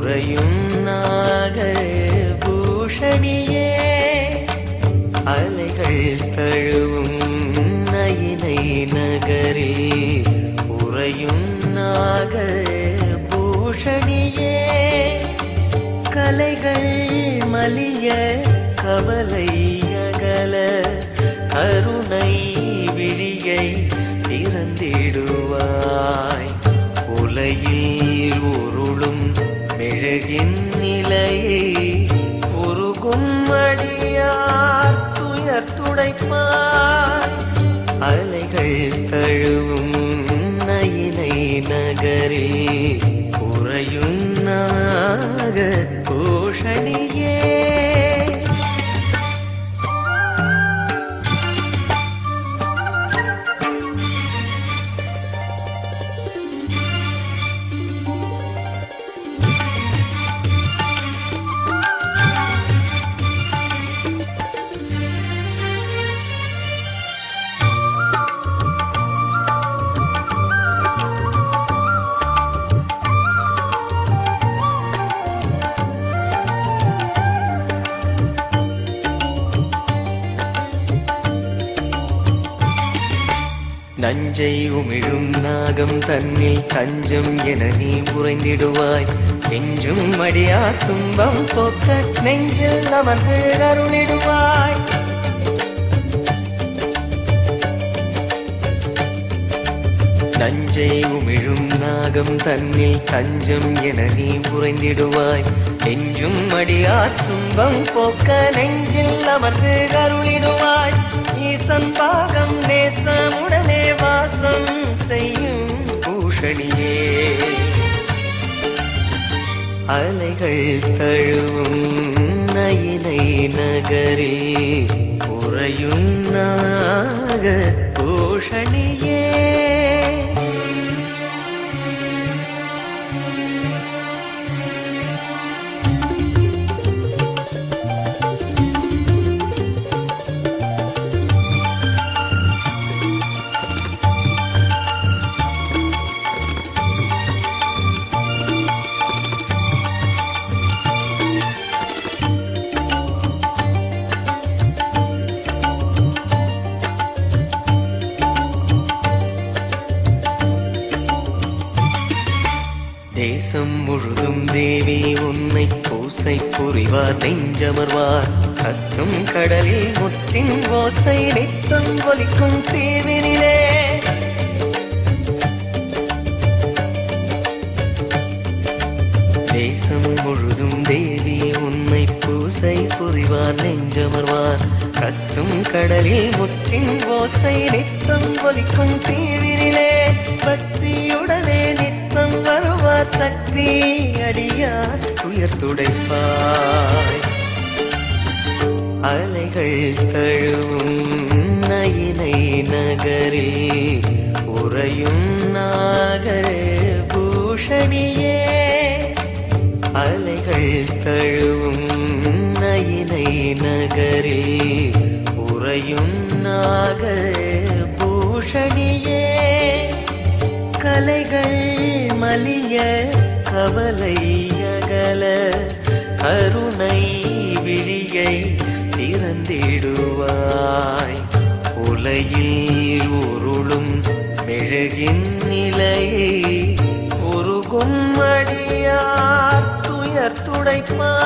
உறையும் நாக பூஷணியே அலைகள் தழுவும் நயினை நகரில் உறையும் நாக பூஷணியே கலைகள் மலிய கவலை அகல கருணை விழியை திறந்திடுவாய் உலையில் உருளும் மெழுகின் நிலையை உருகும் அடியார் துயர் துடைப்பாய் அலைகள் தழுவும் நயினை நகரில் உறையும் நாக பூஷணியே நஞ்சை உமிழும் நாகம் தன்னில் தஞ்சம் என நீ உறைந்திடுவாய் நெஞ்சும் மடியா துன்பம் போக்க நெஞ்சில் அமர்ந்து அருளிடுவாய் நஞ்சை உமிழும் நாகம் தன்னில் தஞ்சம் என நீ உறைந்திடுவாய் நெஞ்சும் மடியா துன்பம் போக்க நெஞ்சில் அமர்ந்து அருளிடுவாய் ஈசன் பாகம் நேசமுடனே வாசம் செய்யும் பூஷணியே அலைகள் தழுவும் நயினை நகரில் உறையும் நாக பூஷணியே தேசம் முழுதும் தேவி உன்னை பூசை புரிவார் நெஞ்சமர்வார் கத்தும் கடலில் முத்தின் ஓசை நித்தம் ஒலிக்கும் தீவினிலே தேசம் முழுதும் தேவி உன்னை பூசை புரிவார் நெஞ்சமர்வார் கத்தும் கடலில் முத்தின் ஓசை நித்தம் ஒலிக்கும் தீவிரிலே பக்தியுடனே நித்தம் வருவார் சக்தி அடியார் துயர் துடைப்பாய் அலைகள் தழுவும் நயினை நகரில் உறையும் நாக பூஷணியே அலைகள் தழுவும் நயினை நகரில் உறையும் நாக பூஷணியே கலைகள் மலிய கவலை அகல கருணை விழியை திறந்திடுவாய் உலையில் உருளும் மெழுகின் நிலையை உருகும் அடியார் துயர் துடைப்பாய்